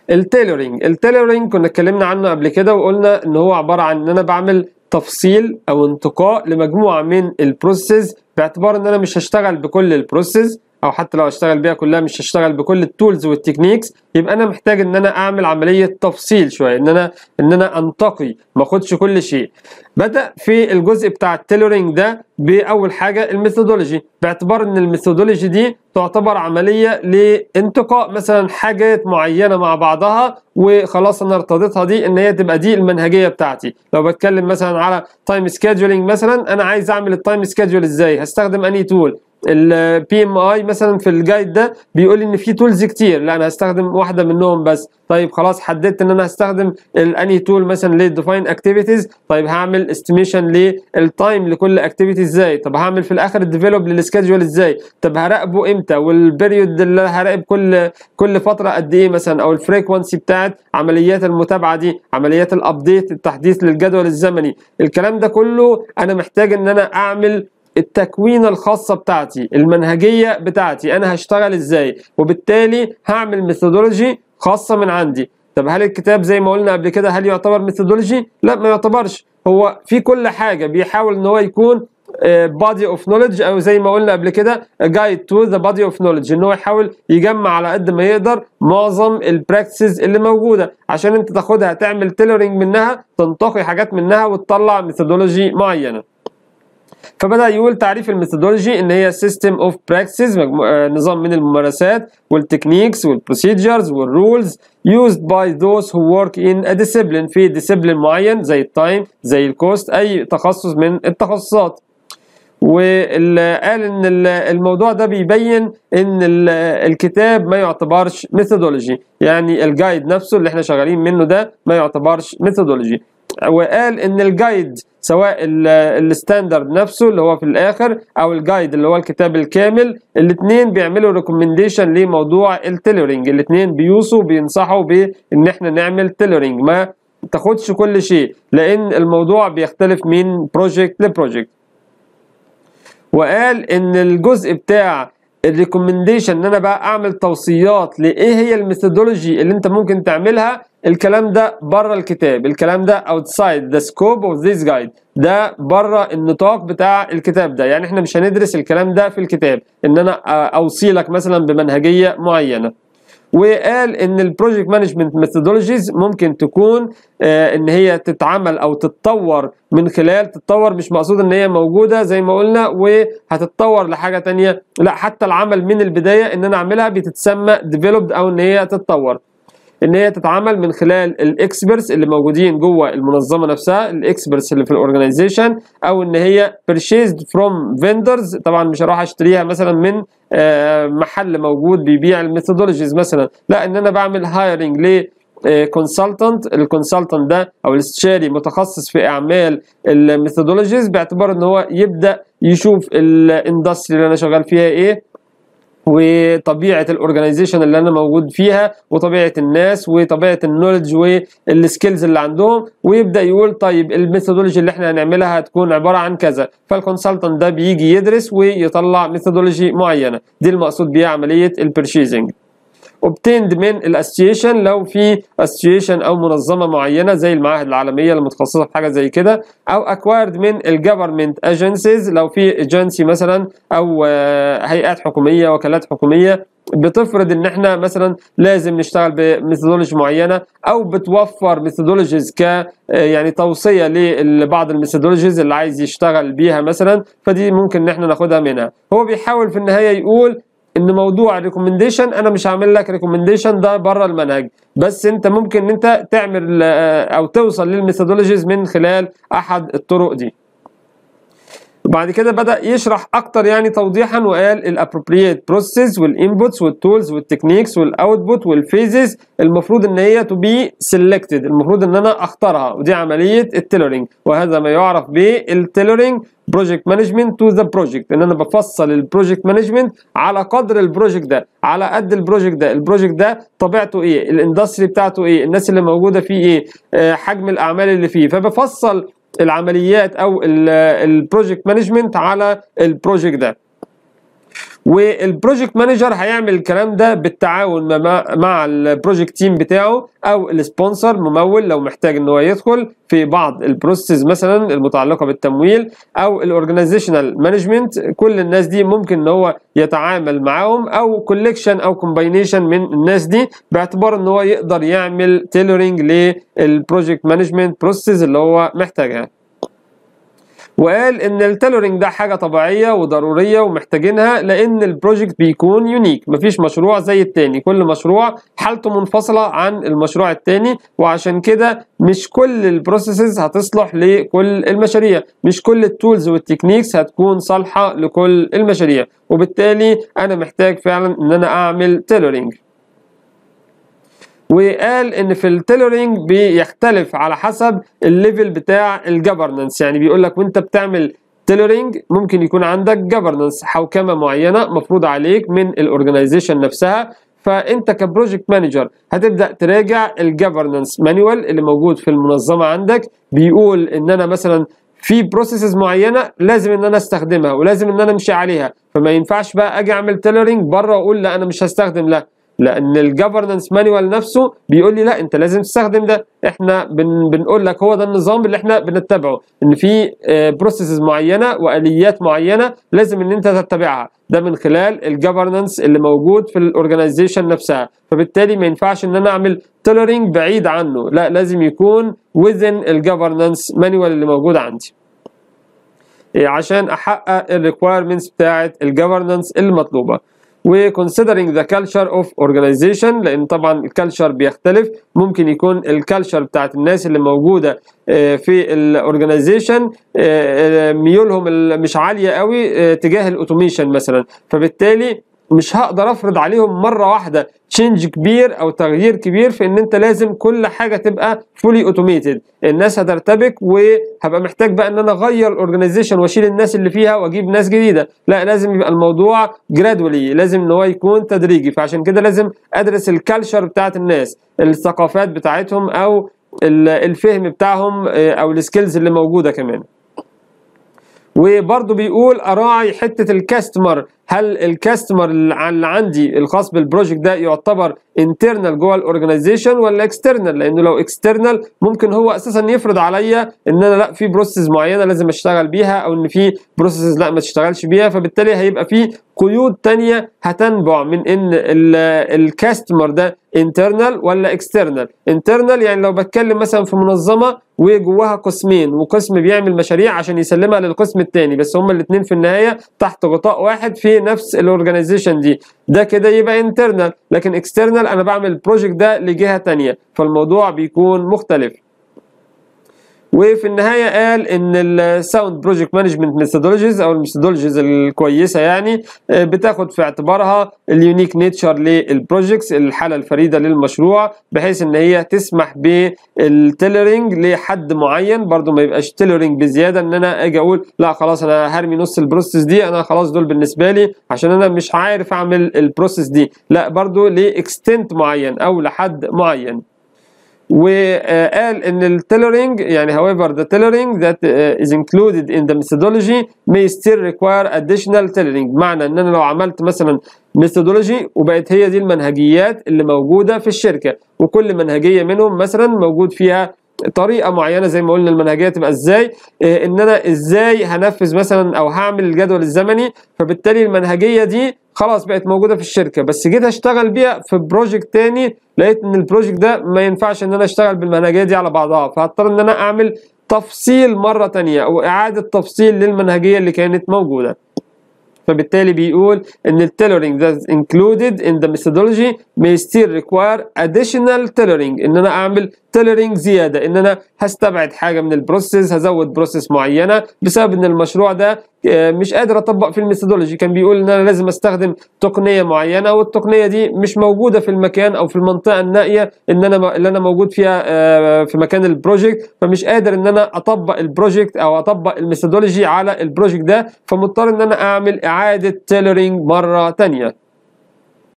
التيلورينج التيلورينج كنا اتكلمنا عنه قبل كده وقلنا ان هو عباره عن ان انا بعمل تفصيل او انتقاء لمجموعه من البروسيس باعتبار ان انا مش هشتغل بكل البروسيس او حتى لو هشتغل بيها كلها مش هشتغل بكل التولز والتكنيكس يبقى انا محتاج ان انا اعمل عمليه تفصيل شويه ان انا ان انا انتقي ما اخدش كل شيء بدا في الجزء بتاع التيلورينج ده باول حاجه الميثودولوجي باعتبار ان الميثودولوجي دي تعتبر عمليه لانتقاء مثلا حاجات معينه مع بعضها وخلاص انا ارتضيتها دي ان هي تبقى دي المنهجيه بتاعتي لو بتكلم مثلا على تايم سكيدجولينج مثلا انا عايز اعمل التايم سكيدجول ازاي هستخدم انهي تول البي ام اي مثلا في الجايد ده بيقول لي ان في تولز كتير لا انا هستخدم واحده منهم بس طيب خلاص حددت ان انا هستخدم الاني تول مثلا للديفاين اكتيفيتيز طيب هعمل استيميشن للتايم لكل اكتيفيتي ازاي طب هعمل في الاخر الديفلوب للسكادجول ازاي طب هراقبه امتى والبريود اللي هراقب كل كل فتره قد ايه مثلا او الفريكونسي بتاعت عمليات المتابعه دي عمليات الابديت التحديث للجدول الزمني الكلام ده كله انا محتاج ان انا اعمل التكوينه الخاصه بتاعتي المنهجيه بتاعتي انا هشتغل ازاي وبالتالي هعمل ميثودولوجي خاصه من عندي طب هل الكتاب زي ما قلنا قبل كده هل يعتبر ميثودولوجي لا ما يعتبرش هو في كل حاجه بيحاول ان هو يكون بادي اوف نوليدج او زي ما قلنا قبل كده جايد تو ذا بادي اوف نوليدج ان هو يحاول يجمع على قد ما يقدر معظم البراكتسز اللي موجوده عشان انت تاخدها تعمل تيلرنج منها تنتقي حاجات منها وتطلع ميثودولوجي معينه فبدا يقول تعريف الميثودولوجي ان هي سيستم اوف براكتسز نظام من الممارسات والتكنيكس والبروسيجرز والرولز used by those who work in a discipline في ديسيبلين معين زي التايم زي الكوست اي تخصص من التخصصات وقال ان الموضوع ده بيبين ان الكتاب ما يعتبرش ميثودولوجي يعني الجايد نفسه اللي احنا شغالين منه ده ما يعتبرش ميثودولوجي وقال ان الجايد سواء الستاندرد نفسه اللي هو في الاخر او الجايد اللي هو الكتاب الكامل الاثنين بيعملوا ريكومنديشن لموضوع التيلرنج الاثنين بيوصوا بينصحوا بان احنا نعمل تيلرنج ما تاخدش كل شيء لان الموضوع بيختلف من بروجكت لبروجكت وقال ان الجزء بتاع الريكومنديشن ان انا بقى اعمل توصيات لايه هي الميثودولوجي اللي انت ممكن تعملها الكلام ده بره الكتاب الكلام ده outside the scope of this guide ده بره النطاق بتاع الكتاب ده يعني احنا مش هندرس الكلام ده في الكتاب ان انا اوصي لك مثلا بمنهجيه معينه وقال ان البروجكت مانجمنت ميثودولوجيز ممكن تكون آه ان هي تتعمل او تتطور من خلال تتطور مش مقصود ان هي موجوده زي ما قلنا وهتتطور لحاجه تانية لا حتى العمل من البدايه ان انا اعملها بتتسمى ديفلوبد او ان هي تتطور ان هي تتعمل من خلال الاكسبرتس اللي موجودين جوه المنظمه نفسها الاكسبرتس اللي في الاورجنايزيشن او ان هي purchased from vendors طبعا مش هروح اشتريها مثلا من محل موجود بيبيع الميثودولوجيز مثلا لا ان انا بعمل هايرنج ل كونسلتنت الكونسلتنت ده او الاستشاري متخصص في اعمال الميثودولوجيز باعتبار ان هو يبدا يشوف الاندستري اللي انا شغال فيها ايه وطبيعه الاورجنايزيشن اللي انا موجود فيها وطبيعه الناس وطبيعه النولج والسكيلز اللي عندهم ويبدا يقول طيب الميثودولوجي اللي احنا هنعملها هتكون عباره عن كذا فالكونسلتنت ده بيجي يدرس ويطلع ميثودولوجي معينه دي المقصود بيها عمليه البرشيزنج obtained من الاسوشيشن لو في اسوشيشن او منظمه معينه زي المعاهد العالميه المتخصصه في حاجه زي كده او acquired من الجفرمنت ايجنسيز لو في ايجنسي مثلا او هيئات حكوميه وكالات حكوميه بتفرض ان احنا مثلا لازم نشتغل بميثودولوجي معينه او بتوفر ميثودولوجيز ك يعني توصيه لبعض الميثودولوجيز اللي عايز يشتغل بيها مثلا فدي ممكن ان احنا ناخدها منها هو بيحاول في النهايه يقول ان موضوع الريكومنديشن انا مش هعمل لك ريكومنديشن ده بره المنهج بس انت ممكن ان انت تعمل او توصل للميثودولوجيز من خلال احد الطرق دي وبعد كده بدا يشرح اكتر يعني توضيحا وقال الابروبريت بروسيس والانبوتس والتولز والتكنيكس والاوتبوت والفيزز المفروض ان هي تو بي سيلكتد المفروض ان انا اختارها ودي عمليه التيلرنج وهذا ما يعرف بالتيلرنج بروجكت مانجمنت تو ذا بروجكت ان انا بفصل البروجكت مانجمنت على قدر البروجكت ده على قد البروجكت ده البروجكت ده طبيعته ايه الاندستري بتاعته ايه الناس اللي موجوده فيه ايه آه حجم الاعمال اللي فيه فبفصل العمليات او البروجكت مانجمنت على البروجكت ده والبروجكت مانجر هيعمل الكلام ده بالتعاون مع مع البروجكت تيم بتاعه او السبونسر ممول لو محتاج ان هو يدخل في بعض البروسيس مثلا المتعلقه بالتمويل او الاورجنايزيشنال مانجمنت كل الناس دي ممكن ان هو يتعامل معاهم او كوليكشن او كومباينيشن من الناس دي باعتبار ان هو يقدر يعمل تيلورنج للبروجكت مانجمنت بروسيس اللي هو محتاجها وقال ان التيلورنج ده حاجه طبيعيه وضروريه ومحتاجينها لان البروجكت بيكون يونيك مفيش مشروع زي التاني كل مشروع حالته منفصله عن المشروع التاني وعشان كده مش كل البروسيسز هتصلح لكل المشاريع مش كل التولز والتكنيكس هتكون صالحه لكل المشاريع وبالتالي انا محتاج فعلا ان انا اعمل تيلورنج وقال ان في التيلورنج بيختلف على حسب الليفل بتاع الجفرنس يعني بيقول لك وانت بتعمل تيلورنج ممكن يكون عندك جفرنس حوكمه معينه مفروض عليك من الاورجنايزيشن نفسها فانت كبروجكت مانجر هتبدا تراجع الجفرنس مانيوال اللي موجود في المنظمه عندك بيقول ان انا مثلا في بروسيسز معينه لازم ان انا استخدمها ولازم ان انا امشي عليها فما ينفعش بقى اجي اعمل تيلورنج بره واقول لا انا مش هستخدم لا لان الجفرنس مانيوال نفسه بيقول لي لا انت لازم تستخدم ده احنا بن بنقول لك هو ده النظام اللي احنا بنتبعه ان في بروسيسز معينه واليات معينه لازم ان انت تتبعها ده من خلال الجفرنس اللي موجود في الاورجنايزيشن نفسها فبالتالي ما ينفعش ان انا اعمل تيلورنج بعيد عنه لا لازم يكون within الجفرنس مانيوال اللي موجود عندي عشان احقق الريكويرمنتس بتاعه الجفرنس المطلوبه وconsidering the culture of organization لان طبعا الكالتشر بيختلف ممكن يكون الكالتشر بتاعت الناس اللي موجوده في الاورجنايزيشن ميولهم مش عاليه قوي تجاه الاوتوميشن مثلا فبالتالي مش هقدر افرض عليهم مره واحده تشينج كبير او تغيير كبير في ان انت لازم كل حاجه تبقى فولي اوتوميتد الناس هترتبك وهبقى محتاج بقى ان انا اغير الاورجنايزيشن واشيل الناس اللي فيها واجيب ناس جديده لا لازم يبقى الموضوع جرادولي لازم ان هو يكون تدريجي فعشان كده لازم ادرس الكالتشر بتاعت الناس الثقافات بتاعتهم او الفهم بتاعهم او السكيلز اللي موجوده كمان وبرضه بيقول اراعي حته الكاستمر هل الكاستمر اللي عندي الخاص بالبروجكت ده يعتبر انترنال جوه الاورجنايزيشن ولا اكسترنال لانه لو اكسترنال ممكن هو اساسا يفرض عليا ان انا لا في بروسيس معينه لازم اشتغل بيها او ان في بروسيس لا ما تشتغلش بيها فبالتالي هيبقى في قيود تانية هتنبع من ان الكاستمر ده انترنال ولا اكسترنال انترنال يعني لو بتكلم مثلا في منظمه وجواها قسمين وقسم بيعمل مشاريع عشان يسلمها للقسم الثاني بس هما الاثنين في النهايه تحت غطاء واحد في نفس الاورجنايزيشن دي ده كده يبقى انترنال لكن اكسترنال انا بعمل البروجكت ده لجهه ثانيه فالموضوع بيكون مختلف وفي النهايه قال ان الساوند بروجكت مانجمنت ميثودولوجيز او الميثودولوجيز الكويسه يعني بتاخد في اعتبارها اليونيك نيتشر للبروجكتس الحاله الفريده للمشروع بحيث ان هي تسمح بالتيلرنج لحد معين برضو ما يبقاش تيلرنج بزياده ان انا اجي اقول لا خلاص انا هرمي نص البروسيس دي انا خلاص دول بالنسبه لي عشان انا مش عارف اعمل البروسيس دي لا برضو لاكستنت معين او لحد معين وقال ان التيلرنج يعني however the tailoring that uh, is included in the methodology may still require additional tailoring معنى ان انا لو عملت مثلا methodology وبقت هي دي المنهجيات اللي موجوده في الشركه وكل منهجيه منهم مثلا موجود فيها طريقه معينه زي ما قلنا المنهجيه تبقى ازاي إيه ان انا ازاي هنفذ مثلا او هعمل الجدول الزمني فبالتالي المنهجيه دي خلاص بقت موجوده في الشركه بس جيت اشتغل بيها في بروجكت تاني لقيت ان البروجكت ده ما ينفعش ان انا اشتغل بالمنهجيه دي على بعضها فهضطر ان انا اعمل تفصيل مره تانية او اعاده تفصيل للمنهجيه اللي كانت موجوده فبالتالي بيقول ان التيلورينج that is included in the methodology may still require additional tailoring ان انا اعمل تيلورينج زياده ان انا هستبعد حاجه من البروسيس هزود بروسيس معينه بسبب ان المشروع ده مش قادر اطبق في الميثودولوجي كان بيقول ان انا لازم استخدم تقنيه معينه والتقنيه دي مش موجوده في المكان او في المنطقه النائيه ان انا اللي انا موجود فيها في مكان البروجكت فمش قادر ان انا اطبق البروجكت او اطبق الميثودولوجي على البروجكت ده فمضطر ان انا اعمل اعاده تيلورينج مره ثانيه